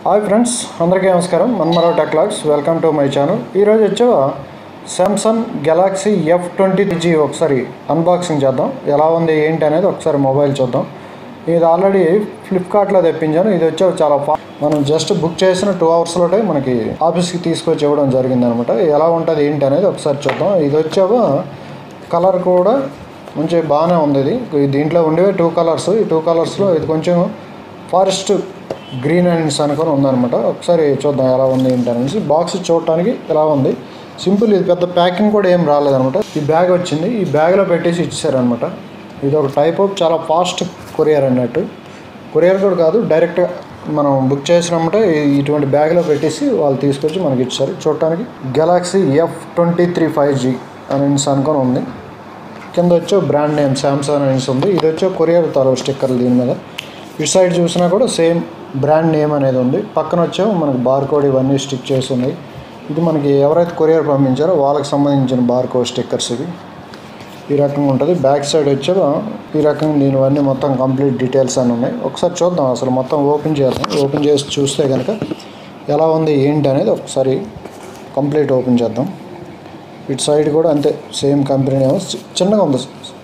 Hi friends అందరికీ నమస్కారం మన్మరావు tech logs welcome to my channel ఈరోజు వచ్చా Samsung Galaxy F twenty G ఒకసారి అన్బాక్సింగ్ చేద్దాం ఎలా ఉంది ఏంటి అనేది ఒకసారి మొబైల్ చూద్దాం ఇది ఆల్రెడీ ఫ్లిప్కార్ట్లో తెప్పించాను ఇది వచ్చా చాలా ఫా మనం జస్ట్ బుక్ చేసిన టూ అవర్స్లోనే మనకి ఆఫీస్కి తీసుకొచ్చి ఇవ్వడం జరిగింది అనమాట ఎలా ఉంటుంది ఏంటి అనేది ఒకసారి చూద్దాం ఇది వచ్చావా కలర్ కూడా మంచి బాగానే ఉంది ఇది ఈ దీంట్లో ఉండేవి టూ కలర్స్ ఈ టూ కలర్స్లో ఇది కొంచెం ఫారెస్ట్ గ్రీన్ అండ్స్ అనుకొని ఉందన్నమాట ఒకసారి చూద్దాం ఎలా ఉంది ఏంటి అనేసి బాక్స్ చూడటానికి ఎలా ఉంది సింపుల్ ఇది పెద్ద ప్యాకింగ్ కూడా ఏం రాలేదనమాట ఈ బ్యాగ్ వచ్చింది ఈ బ్యాగ్లో పెట్టేసి ఇచ్చారనమాట ఇది ఒక టైప్ ఆఫ్ చాలా ఫాస్ట్ కొరియర్ అన్నట్టు కొరియర్ కూడా కాదు డైరెక్ట్గా మనం బుక్ చేసినామంటే ఈ- ఇటువంటి బ్యాగ్లో పెట్టేసి వాళ్ళు తీసుకొచ్చి మనకి ఇచ్చారు చూడటానికి Galaxy F twenty three five G అనేసి అనుకొని ఉంది కింద వచ్చే బ్రాండ్ నేమ్ శాంసంగ్ అనేసి ఉంది ఇది వచ్చే కొరియర్ తాలూ స్టిక్కర్లు దీని మీద ఇటు సైడ్ చూసినా కూడా సేమ్ బ్రాండ్ నేమ్ అనేది ఉంది పక్కన వచ్చే మనకి బార్ కోడ్ ఇవన్నీ స్టిక్ చేసి ఉన్నాయి ఇది మనకి ఎవరైతే కొరియర్ పంపించారో వాళ్ళకి సంబంధించిన బార్ కోడ్ స్టిక్కర్స్ ఇవి ఈ రకంగా ఉంటుంది బ్యాక్ సైడ్ వచ్చే ఈ రకంగా దీనివన్నీ మొత్తం కంప్లీట్ డీటెయిల్స్ అని ఉన్నాయి ఒకసారి చూద్దాం అసలు మొత్తం ఓపెన్ చేద్దాం ఓపెన్ చేసి చూస్తే కనుక ఎలా ఉంది ఏంటి అనేది ఒకసారి కంప్లీట్ ఓపెన్ చేద్దాం ఇటు సైడ్ కూడా అంతే సేమ్ కంపెనీ ఏమో చి- చిన్నగా ఉంది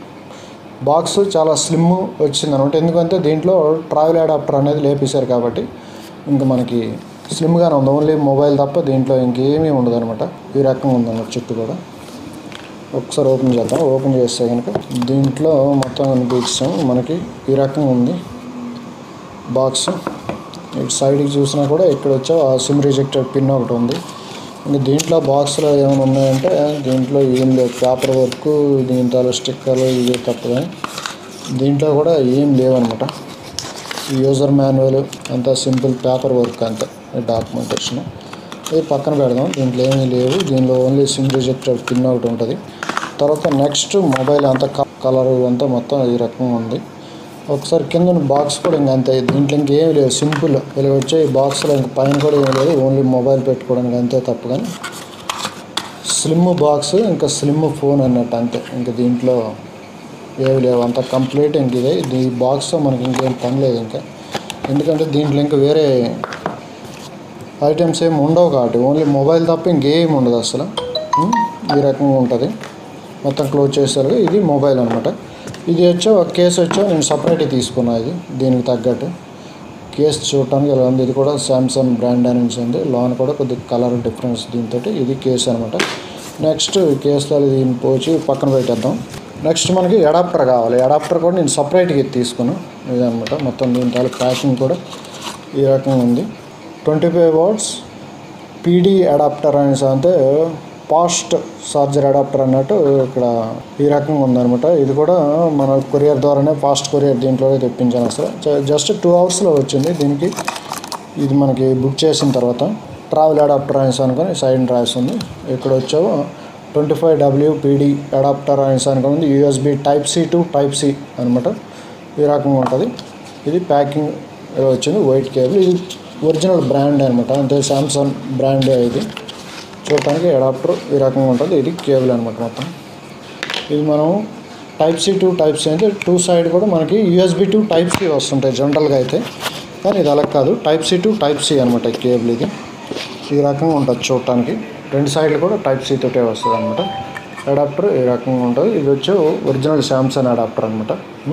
బాక్స్ చాలా స్లిమ్ వచ్చింది అనమాట ఎందుకంటే దీంట్లో ట్రావెల్ అడాప్టర్ అనేది లేపేశారు కాబట్టి ఇంకా మనకి స్లిమ్గానే ఉంది ఓన్లీ మొబైల్ తప్ప దీంట్లో ఇంకేమీ ఉండదు అనమాట ఈ రకంగా ఉందన్నమాట చుట్టూ కూడా ఒకసారి ఓపెన్ చేద్దాం ఓపెన్ చేస్తే కనుక దీంట్లో మొత్తం అనిపించాం మనకి ఈ రకంగా ఉంది బాక్స్ ఇటు సైడ్కి చూసినా కూడా ఇక్కడ వచ్చా ఆ సిమ్ రిజెక్టెడ్ పిన్ ఒకటి ఉంది ఇంకా దీంట్లో బాక్స్లో ఏమైనా ఉన్నాయంటే దీంట్లో ఏం లేవు పేపర్ వర్క్ దీంట్లో స్టిక్కర్లు ఇవే తప్ప కానీ దీంట్లో కూడా ఏం లేవన్నమాట ఈ యూజర్ మాన్యువల్ అంతా సింపుల్ పేపర్ వర్క్ అంతే డాక్యుమెంటేషన్ ఇది పక్కన పెడదాం దీంట్లో ఏమీ లేవు దీనిలో ఓన్లీ సిమ్ రిజెక్టెడ్ పిన్ ఒకటి ఉంటుంది తర్వాత నెక్స్ట్ మొబైల్ అంతా కలర్ అంతా మొత్తం ఈ రకంగా ఉంది ఒకసారి కింద బాక్స్ కూడా ఇంకా అంతే దీంట్లో ఇంకేం లేవు సింపుల్ ఇలా వచ్చే ఈ బాక్స్లో ఇంక పైన కూడా ఏం లేదు ఓన్లీ మొబైల్ పెట్టుకోవడానికి అంతే తప్ప కానీ స్లిమ్ బాక్స్ ఇంకా స్లిమ్ ఫోన్ అన్నట్టు అంతే ఇంకా దీంట్లో ఏమి లేవు అంత కంప్లీట్ ఇంక ఇదే ఈ బాక్స్తో మనకి ఇంకేం పని లేదు ఇంకా ఎందుకంటే దీంట్లో ఇంకా వేరే ఐటమ్స్ ఏమి ఉండవు కాబట్టి ఓన్లీ మొబైల్ తప్ప ఇంకేం ఉండదు అసలు ఉం? ఈ రకంగా ఉంటుంది మొత్తం క్లోజ్ చేస్తారు ఇది మొబైల్ అనమాట ఇది వచ్చో ఒక కేసు వచ్చో నేను సపరేట్గా తీసుకున్నా ఇది దీనికి తగ్గట్టు కేసు చూడటానికి ఇలా ఉంది ఇది కూడా సామ్సంగ్ బ్రాండ్ అనేది ఉంది లోన్ కూడా కొద్ది కలర్ డిఫరెన్స్ దీంతో ఇది కేసు అనమాట నెక్స్ట్ ఈ కేసులో దీన్ని పోచి పక్కన పెట్టేద్దాం నెక్స్ట్ మనకి అడాప్టర్ కావాలి అడాప్టర్ కూడా నేను సపరేట్గా తీసుకున్నాను ఇదనమాట మొత్తం దీని తాలూకు ప్యాకింగ్ కూడా ఈ రకంగా ఉంది twenty five watts PD adapter అనేసి అంటే ఫాస్ట్ చార్జర్ అడాప్టర్ అన్నట్టు ఇక్కడ ఈ రకంగా ఉందన్నమాట ఇది కూడా మన కొరియర్ ద్వారానే ఫాస్ట్ కొరియర్ దీంట్లోనే తెప్పించాను అసలు జ- జస్ట్ టూ అవర్స్లో వచ్చింది దీనికి ఇది మనకి బుక్ చేసిన తర్వాత ట్రావెల్ అడాప్టర్ అనేసి అనుకొని సైడ్ రాస్తుంది ఇక్కడ వచ్చావు twenty five W PD adapter అనేసి అనుకుని USB type C to type C అనమాట ఈ రకంగా ఉంటుంది ఇది ప్యాకింగ్ వచ్చింది వైట్ కేబుల్ ఇది ఒరిజినల్ బ్రాండ్ అనమాట అంటే సామ్సంగ్ బ్రాండ్ ఇది చూడటానికి అడాప్టర్ ఈ రకంగా ఉంటుంది ఇది కేబుల్ అనమాట మొత్తం ఇది మనం type C to type C అంటే టూ సైడ్ కూడా మనకి యూఎస్బి టు టైప్ సి వస్తుంటాయి జనరల్గా అయితే కానీ ఇది అలా కాదు type C to type C అనమాట ఈ కేబుల్ ఇది ఈ రకంగా ఉంటుంది చూడటానికి రెండు సైడ్లు కూడా టైప్ సి తోటే వస్తుంది అనమాట అడాప్టర్ ఈ రకంగా ఉంటుంది ఇది వచ్చి ఒరిజినల్ శాంసంగ్ అడాప్టర్ అనమాట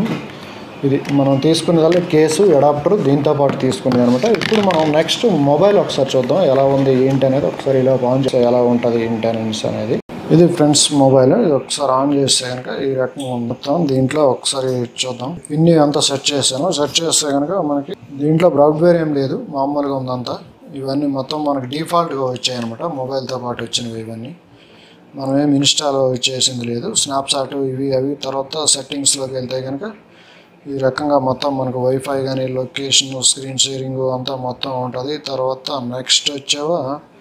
ఇది మనం తీసుకునేదాల్లో కేసు అడాప్టర్ దీంతో పాటు తీసుకునేది అనమాట ఇప్పుడు మనం నెక్స్ట్ మొబైల్ ఒకసారి చూద్దాం ఎలా ఉంది ఏంటి అనేది ఒకసారి ఇలా ఆన్ చేస్తే ఎలా ఉంటుంది ఏంటి అనేసి అనేది ఇది ఫ్రెండ్స్ మొబైల్ ఇది ఒకసారి ఆన్ చేస్తే కనుక ఈ రకంగా ఉంది మొత్తం దీంట్లో ఒకసారి చూద్దాం ఇన్ని అంతా సెట్ చేశాను సెట్ చేస్తే కనుక మనకి దీంట్లో బ్రౌడ్వేర్ ఏం లేదు మామూలుగా ఉందంతా ఇవన్నీ మొత్తం మనకి డిఫాల్ట్గా వచ్చాయి అనమాట మొబైల్తో పాటు వచ్చినవి ఇవన్నీ మనం ఏం ఇన్స్టాలో చేసింది లేదు స్నాప్చాట్ ఇవి అవి తర్వాత సెట్టింగ్స్లోకి వెళ్తే కనుక ఈ రకంగా మొత్తం మనకు వైఫై కానీ లొకేషన్ స్క్రీన్ షేరింగ్ అంతా మొత్తం ఉంటుంది తర్వాత నెక్స్ట్ వచ్చావా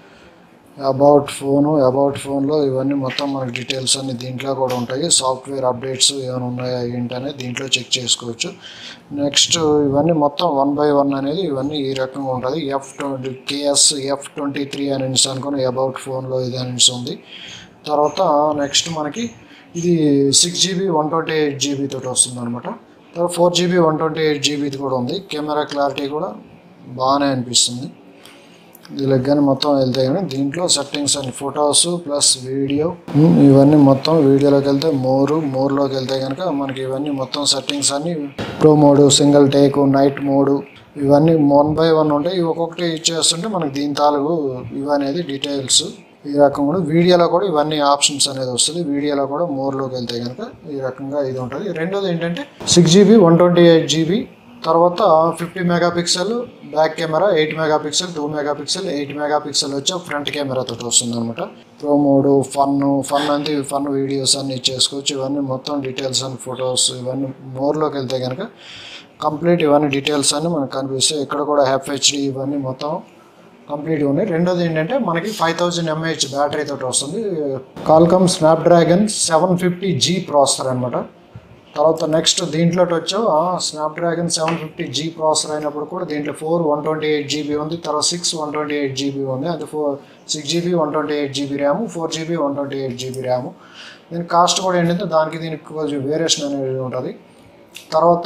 అబౌట్ ఫోను అబౌట్ ఫోన్లో ఇవన్నీ మొత్తం మనకి డీటెయిల్స్ అన్ని దీంట్లో కూడా ఉంటాయి సాఫ్ట్వేర్ అప్డేట్స్ ఏమైనా ఉన్నాయా ఏంటి అనేది దీంట్లో చెక్ చేసుకోవచ్చు నెక్స్ట్ ఇవన్నీ మొత్తం వన్ బై వన్ అనేది ఇవన్నీ ఈ రకంగా ఉంటుంది ఎఫ్ ట్వంటీ కేఎస్ ఎఫ్ ట్వంటీ త్రీ అని అనుకుని అబౌట్ ఫోన్లో ఇది అనేసి ఉంది తర్వాత నెక్స్ట్ మనకి ఇది six GB one twenty eight GB తోటి వస్తుంది అనమాట తర్వాత four GB one twenty eight జీబీది కూడా ఉంది కెమెరా క్లారిటీ కూడా బాగానే అనిపిస్తుంది దీనికి కానీ మొత్తం వెళ్తే కానీ దీంట్లో settings and photos plus video ఇవన్నీ మొత్తం వీడియోలోకి వెళ్తే మోరు మోర్లోకి వెళ్తే కనుక మనకి ఇవన్నీ మొత్తం సెట్టింగ్స్ అన్ని pro mode single take night mode ఇవన్నీ వన్ బై వన్ ఉంటాయి ఇవి ఒక్కొక్కటి ఇచ్చేస్తుంటే మనకి దీని తాలూకు ఇవి అనేది డీటెయిల్స్ ఈ రకంగా కూడా వీడియోలో కూడా ఇవన్నీ ఆప్షన్స్ అనేది వస్తుంది వీడియోలో కూడా మోర్లోకి వెళ్తే కనుక ఈ రకంగా ఇది ఉంటుంది రెండోది ఏంటంటే six GB one twenty eight GB తర్వాత fifty megapixel back camera eight megapixel two megapixel eight megapixel వచ్చి ఫ్రంట్ కెమెరా తోటి వస్తుంది అనమాట ప్రో మోడ్ ఫన్ ఫన్ అంటే ఫన్ వీడియోస్ అన్ని చేసుకోవచ్చు ఇవన్నీ మొత్తం డీటెయిల్స్ అండ్ ఫొటోస్ ఇవన్నీ మోర్లోకి వెళ్తే కనుక కంప్లీట్ ఇవన్నీ డీటెయిల్స్ అన్ని మనకు కనిపిస్తాయి ఇక్కడ కూడా హెచ్డి ఇవన్నీ మొత్తం కంప్లీట్గా ఉన్నాయి రెండోది ఏంటంటే మనకి ఫైవ్ థౌజండ్ ఎంఏహెచ్ బ్యాటరీ తోటి వస్తుంది Qualcomm Snapdragon seven fifty G processor అనమాట తర్వాత నెక్స్ట్ దీంట్లో వచ్చావు Snapdragon seven fifty G processor అయినప్పుడు కూడా దీంట్లో four one twenty eight GB ఉంది తర్వాత six one twenty eight GB ఉంది అది four six GB one twenty eight GB RAM four GB one twenty eight GB RAM దీని కాస్ట్ కూడా ఏంటంటే దానికి దీనికి కొంచెం వేరియేషన్ అనేది ఉంటుంది తర్వాత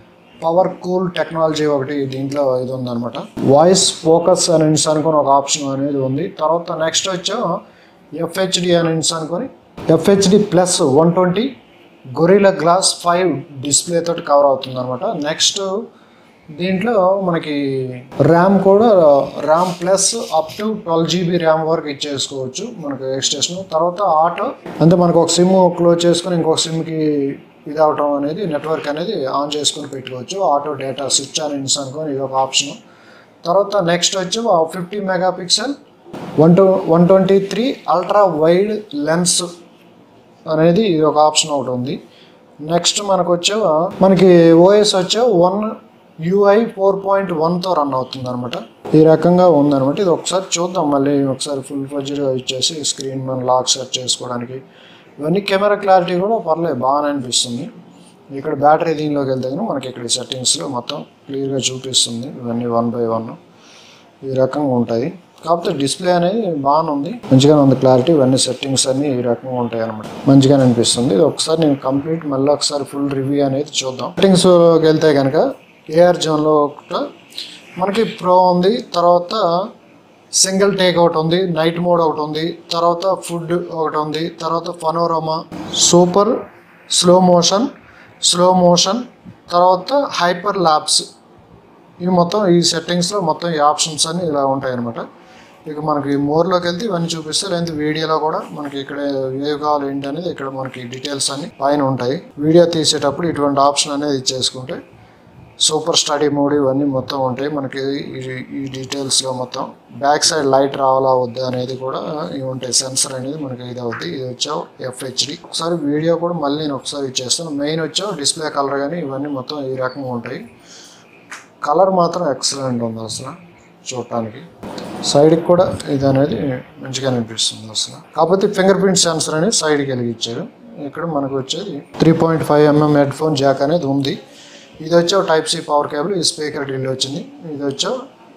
పవర్ కూల్ టెక్నాలజీ ఒకటి దీంట్లో ఇది ఉందన్నమాట వాయిస్ ఫోకస్ అని అనుకొని ఒక ఆప్షన్ అనేది ఉంది తర్వాత నెక్స్ట్ వచ్చా ఎఫ్హెచ్డి అని అనుకొని FHD plus one twenty Gorilla Glass five display తోటి కవర్ అవుతుంది అనమాట నెక్స్ట్ దీంట్లో మనకి ర్యామ్ కూడా RAM plus up to twelve GB RAM వరకు ఇచ్చేసుకోవచ్చు మనకి ఎక్స్టేషన్ తర్వాత ఆటో అంటే మనకు ఒక సిమ్ క్లోజ్ చేసుకొని ఇంకొక సిమ్కి ఇది అవటం అనేది నెట్వర్క్ అనేది ఆన్ చేసుకొని పెట్టుకోవచ్చు ఆటో డేటా స్విచ్ ఆన్ ఇన్స్ అనుకొని ఇది ఒక ఆప్షన్ తర్వాత నెక్స్ట్ వచ్చి fifty megapixel one two one twenty three ultra wide lens అనేది ఇది ఒక ఆప్షన్ ఒకటి ఉంది నెక్స్ట్ మనకు వచ్చే మనకి ఓఎస్ వచ్చే వన్ యూఐ ఫోర్ పాయింట్ వన్తో రన్ అవుతుంది అనమాట ఈ రకంగా ఉందన్నమాట ఇది ఒకసారి చూద్దాం మళ్ళీ ఒకసారి ఫుల్ ఫజ్డ్గా ఇచ్చేసి స్క్రీన్ మనం లాక్ సెట్ చేసుకోవడానికి ఇవన్నీ కెమెరా క్లారిటీ కూడా పర్లేదు బాగానే అనిపిస్తుంది ఇక్కడ బ్యాటరీ దీనిలోకి వెళ్తే కనుక మనకి ఇక్కడ సెట్టింగ్స్లో మొత్తం క్లియర్గా చూపిస్తుంది ఇవన్నీ వన్ బై వన్ ఈ రకంగా ఉంటుంది కాకపోతే డిస్ప్లే అనేది బాగానే ఉంది మంచిగానే ఉంది క్లారిటీ ఇవన్నీ సెట్టింగ్స్ అన్ని ఈ రకంగా ఉంటాయి అనమాట మంచిగానే అనిపిస్తుంది ఇది ఒకసారి నేను కంప్లీట్ మళ్ళీ ఒకసారి ఫుల్ రివ్యూ అనేది చూద్దాం సెట్టింగ్స్లోకి వెళ్తే కనుక ఏఆర్ జోన్లో ఒకటి మనకి ప్రో ఉంది తర్వాత సింగిల్ టేక్ ఒకటి ఉంది నైట్ మోడ్ ఒకటి ఉంది తర్వాత ఫుడ్ ఒకటి ఉంది తర్వాత panorama super slow motion slow motion తర్వాత హైపర్ ల్యాబ్స్ ఇవి మొత్తం ఈ సెట్టింగ్స్లో మొత్తం ఈ ఆప్షన్స్ అన్ని ఇలా ఉంటాయి అనమాట ఇక మనకి మోర్లోకి వెళ్తే ఇవన్నీ చూపిస్తే లేదంటే వీడియోలో కూడా మనకి ఇక్కడ ఏవి కావాలి ఏంటి అనేది ఇక్కడ మనకి డీటెయిల్స్ అన్ని పైన ఉంటాయి వీడియో తీసేటప్పుడు ఇటువంటి ఆప్షన్ అనేది ఇచ్చేసుకుంటే సూపర్ స్టడీ మోడ్ ఇవన్నీ మొత్తం ఉంటాయి మనకి ఈ- ఈ డీటెయిల్స్లో మొత్తం బ్యాక్ సైడ్ లైట్ రావాలా వద్దా అనేది కూడా ఇవి ఉంటాయి సెన్సర్ అనేది మనకి ఇది అవుద్ది ఇది వచ్చావు ఎఫ్హెచ్డి ఒకసారి వీడియో కూడా మళ్ళీ నేను ఒకసారి ఇచ్చేస్తాను మెయిన్ వచ్చావు డిస్ప్లే కలర్ కానీ ఇవన్నీ మొత్తం ఈ రకంగా ఉంటాయి కలర్ మాత్రం ఎక్సలెంట్ ఉంది అసలు చూడటానికి సైడ్కి కూడా ఇది అనేది మంచిగా అనిపిస్తుంది అసలు కాకపోతే ఫింగర్ ప్రింట్ సెన్సర్ అనేది సైడ్కి వెలిగించారు ఇక్కడ మనకు వచ్చేది three point five mm headphone jack అనేది ఉంది ఇది వచ్చావు టైప్ సి పవర్ కేబుల్ ఈ స్పీకర్ ఢిల్లీ వచ్చింది ఇది వచ్చావు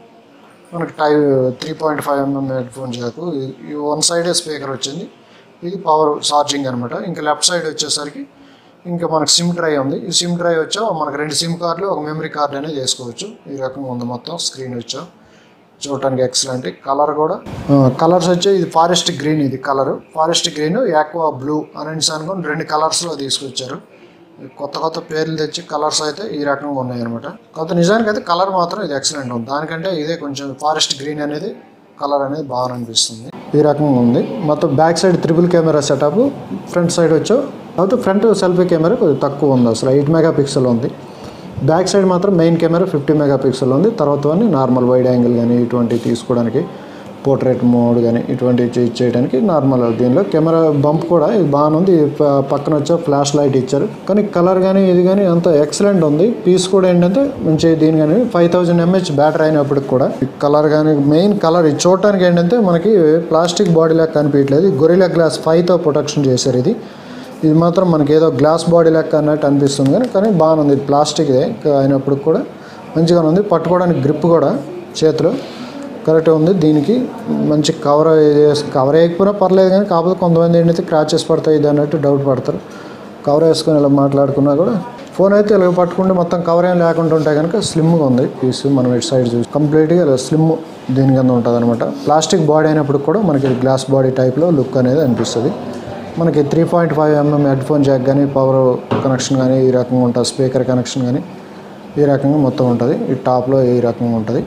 మనకి టై three point five mm headphone jack ఈ వన్ సైడే స్పీకర్ వచ్చింది ఇది పవర్ ఛార్జింగ్ అనమాట ఇంకా లెఫ్ట్ సైడ్ వచ్చేసరికి ఇంకా మనకి సిమ్ డ్రైవ్ ఉంది ఈ సిమ్ డ్రైవ్ వచ్చా మనకి రెండు సిమ్ కార్డులు ఒక మెమరీ కార్డు అనేది వేసుకోవచ్చు ఈ రకంగా ఉంది మొత్తం స్క్రీన్ వచ్చా చూడటానికి ఎక్సలెంట్ కలర్ కూడా కలర్స్ వచ్చి ఇది ఫారెస్ట్ గ్రీన్ ఇది colour forest green aqua blue అని అనుకొని రెండు కలర్స్లో తీసుకొచ్చారు కొత్త కొత్త పేర్లు తెచ్చి కలర్స్ అయితే ఈ రకంగా ఉన్నాయి అనమాట కాకపోతే నిజానికి అయితే కలర్ మాత్రం ఇది ఎక్సలెంట్ ఉంది దానికంటే ఇదే కొంచెం ఫారెస్ట్ గ్రీన్ అనేది కలర్ అనేది బాగా అనిపిస్తుంది ఈ రకంగా ఉంది మొత్తం back side triple camera setup front side వచ్చో కాకపోతే ఫ్రంట్ సెల్ఫీ కెమెరా కొద్దిగా తక్కువ ఉంది అసలు ఎయిట్ మెగా పిక్సెల్ ఉంది బ్యాక్ సైడ్ మాత్రం main camera fifty megapixel ఉంది తర్వాత అన్ని నార్మల్ వైడ్ యాంగిల్ కానీ ఇటువంటివి తీసుకోవడానికి పోర్ట్రేట్ మోడ్ కానీ ఇటువంటివి చే- చేయడానికి నార్మల్ దీనిలో కెమెరా బంప్ కూడా ఇది బాగానే ఉంది ఇది ప- పక్కన వచ్చే ఫ్లాష్ లైట్ ఇచ్చారు కానీ కలర్ కానీ ఇది కానీ అంత ఎక్సలెంట్ ఉంది పీస్ కూడా ఏంటంటే మంచి దీని కానీ ఫైవ్ థౌజండ్ ఎంహెచ్ బ్యాటరీ అయినప్పటికి కూడా కలర్ కానీ మెయిన్ కలర్ ఇది చూడటానికి ఏంటంటే మనకి ప్లాస్టిక్ బాడీ లాగా కనిపించట్లేదు గొరిలా గ్లాస్ ఫైవ్తో ప్రొటెక్షన్ చేశారు ఇది ఇది మాత్రం మనకి ఏదో గ్లాస్ బాడీ లెక్క అన్నట్టు అనిపిస్తుంది కానీ కానీ బాగానే ఉంది ఇది ప్లాస్టిక్దే అయినప్పుడు కూడా మంచిగా ఉంది పట్టుకోవడానికి గ్రిప్ కూడా చేతిలో కరెక్ట్గా ఉంది దీనికి మంచి కవర్ కవర్ వేయకపోయినా పర్లేదు కానీ కాకపోతే కొంతమంది ఏంటంటే క్రాచెస్ పడతాయి ఇది అన్నట్టు డౌట్ పడతారు కవర్ వేసుకొని ఇలా మాట్లాడుకున్నా కూడా ఫోన్ అయితే ఇలా పట్టుకుంటే మొత్తం కవర్ ఏం లేకుండా ఉంటే కనుక స్లిమ్గా ఉంది పీస్ మనం ఇటు సైడ్ చూసి కంప్లీట్గా ఇలా స్లిమ్ దీని కింద ఉంటుంది అనమాట ప్లాస్టిక్ బాడీ అయినప్పుడు కూడా మనకి గ్లాస్ బాడీ టైప్లో లుక్ అనేది అనిపిస్తుంది మనకి three point five mm headphone jack కానీ పవర్ కనెక్షన్ కానీ ఈ రకంగా ఉంటుంది స్పీకర్ కనెక్షన్ కానీ ఈ రకంగా మొత్తం ఉంటుంది ఈ టాప్లో ఈ రకంగా ఉంటుంది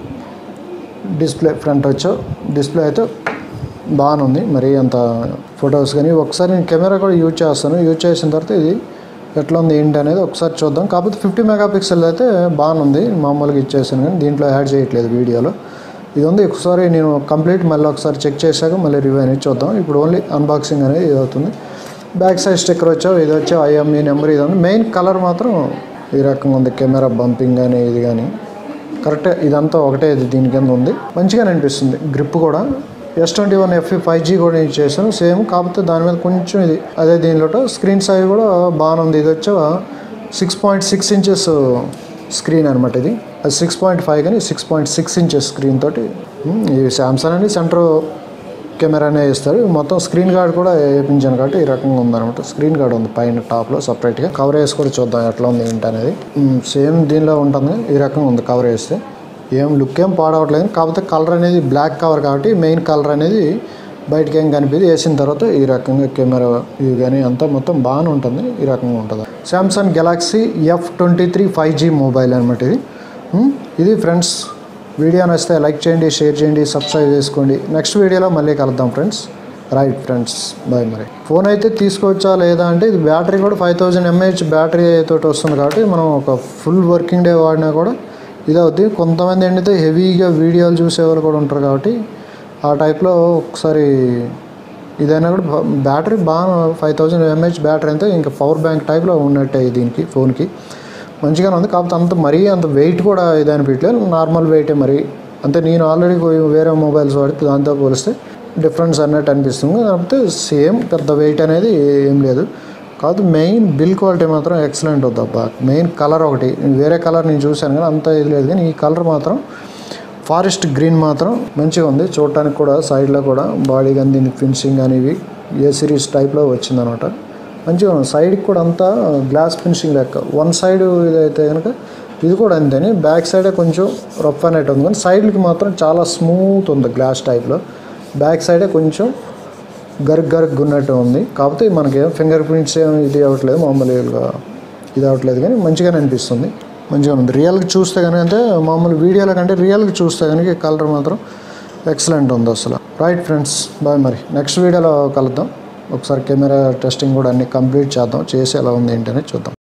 డిస్ప్లే ఫ్రంట్ వచ్చో డిస్ప్లే అయితే బాగానే ఉంది మరి అంత ఫొటోస్ కానీ ఒకసారి నేను కెమెరా కూడా యూజ్ చేస్తాను యూజ్ చేసిన తర్వాత ఇది ఎట్లా ఉంది ఏంటి అనేది ఒకసారి చూద్దాం కాకపోతే ఫిఫ్టీ మెగా పిక్సెల్ అయితే బాగుంది మామూలుగా ఇచ్చేసాను కానీ దీంట్లో యాడ్ చేయట్లేదు వీడియోలో ఇది ఉంది ఒకసారి నేను కంప్లీట్ మళ్ళీ ఒకసారి చెక్ చేశాక మళ్ళీ రివ్యూ అనేది చూద్దాం ఇప్పుడు ఓన్లీ అన్బాక్సింగ్ అనేది ఇది అవుతుంది బ్యాక్ సైడ్ స్టిక్కర్ వచ్చావు ఇది వచ్చావు ఐఎంఈ నెంబర్ ఇది ఉంది మెయిన్ కలర్ మాత్రం ఈ రకంగా ఉంది కెమెరా బంపింగ్ కానీ ఇది కానీ కరెక్ట్ ఇదంతా ఒకటే ఇది దీని కింద ఉంది మంచిగానే అనిపిస్తుంది గ్రిప్ కూడా S twenty one F five G కూడా యూజ్ చేశాను సేమ్ కాకపోతే దాని మీద కొంచెం ఇది అదే దీనిలో స్క్రీన్ సైజ్ కూడా బాగానే ఉంది ఇది వచ్చా six point six inches screen అనమాట ఇది అది సిక్స్ పాయింట్ ఫైవ్ కానీ six point six inches screen తోటి ఉమ్, ఇది శాంసంగ్ అని సెంటర్ కెమెరానే ఇస్తారు మొత్తం స్క్రీన్ గార్డ్ కూడా వేయించాను కాబట్టి ఈ రకంగా ఉందన్నమాట స్క్రీన్ గార్డ్ ఉంది పైన టాప్లో సపరేట్గా కవర్ వేసి కూడా చూద్దాం ఎట్లా ఉంది ఏంటి అనేది ఉమ్, సేమ్ దీనిలో ఉంటుంది ఈ రకంగా ఉంది కవర్ వేస్తే ఏం లుక్ ఏం పాడవట్లేదు కాకపోతే కలర్ అనేది బ్లాక్ కవర్ కాబట్టి మెయిన్ కలర్ అనేది బయటకి ఏం కనిపించి వేసిన తర్వాత ఈ రకంగా కెమెరా ఇవి కానీ అంతా మొత్తం బాగానే ఉంటుంది ఈ రకంగా ఉంటుంది Samsung Galaxy F twenty three five G mobile అనమాట ఇది ఉమ్, ఇది ఫ్రెండ్స్ వీడియో నచ్చితే లైక్ చేయండి షేర్ చేయండి సబ్స్క్రైబ్ చేసుకోండి నెక్స్ట్ వీడియోలో మళ్ళీ కలుద్దాం ఫ్రెండ్స్ రైట్ ఫ్రెండ్స్ బాయ్ మరి ఫోన్ అయితే తీసుకోవచ్చా లేదా అంటే ఇది బ్యాటరీ కూడా ఫైవ్ థౌజండ్ ఎంఏహెచ్ బ్యాటరీ తోటి వస్తుంది కాబట్టి మనం ఒక ఫుల్ వర్కింగ్ డే వాడినా కూడా ఇది అవుద్ది కొంతమంది ఏంటంటే హెవీగా వీడియోలు చూసేవాళ్ళు కూడా ఉంటారు కాబట్టి ఆ టైప్లో ఒకసారి ఇదైనా కూడా బా- బ్యాటరీ బాగా ఫైవ్ థౌజండ్ ఎంహెచ్ బ్యాటరీ అయితే ఇంకా పవర్ బ్యాంక్ టైప్లో ఉన్నట్టే దీనికి ఫోన్కి మంచిగానే ఉంది కాకపోతే అంత మరీ అంత వెయిట్ కూడా ఇది అనిపించలేదు నార్మల్ వెయిటే మరి అంటే నేను ఆల్రెడీ వేరే మొబైల్స్ వాడితే దాంతో పోలిస్తే డిఫరెన్స్ అన్నట్టు అనిపిస్తుంది కాకపోతే సేమ్ పెద్ద వెయిట్ అనేది ఏం లేదు కాదు మెయిన్ బిల్ క్వాలిటీ మాత్రం ఎక్సలెంట్ ఉంది అబ్బా మెయిన్ కలర్ ఒకటి వేరే కలర్ నేను చూశాను కానీ అంత ఇది లేదు కానీ ఈ కలర్ మాత్రం ఫారెస్ట్ గ్రీన్ మాత్రం మంచిగా ఉంది చూడటానికి కూడా సైడ్లో కూడా బాడీ కానీ దీని ఫినిషింగ్ కానీ ఇవి ఏ సిరీస్ టైప్లో వచ్చిందనమాట మంచిగా ఉంది సైడ్కి కూడా అంతా గ్లాస్ ఫినిషింగ్ లెక్క వన్ సైడ్ ఇదైతే కనుక ఇది కూడా అంతేని బ్యాక్ సైడే కొంచెం రఫ్ అనేట్ ఉంది కానీ సైడ్కి మాత్రం చాలా స్మూత్ ఉంది గ్లాస్ టైప్లో బ్యాక్ సైడే కొంచెం గరుగ్ గరుగ్ ఉన్నట్టు ఉంది కాకపోతే మనకి ఏం ఫింగర్ ప్రింట్స్ ఏం ఇది అవ్వట్లేదు మామూలుగా ఇది అవ్వట్లేదు కానీ మంచిగానే అనిపిస్తుంది మంచిగా ఉంది రియల్గా చూస్తే కనుక అంటే మామూలు వీడియోల కంటే రియల్గా చూస్తే కనుక ఈ కలర్ మాత్రం ఎక్సలెంట్ ఉంది అసలు రైట్ ఫ్రెండ్స్ బాయ్ మరి నెక్స్ట్ వీడియోలో కలుద్దాం ఒకసారి కెమెరా టెస్టింగ్ కూడా అన్ని కంప్లీట్ చేద్దాం చేసి ఎలా ఉంది ఏంటనేది చూద్దాం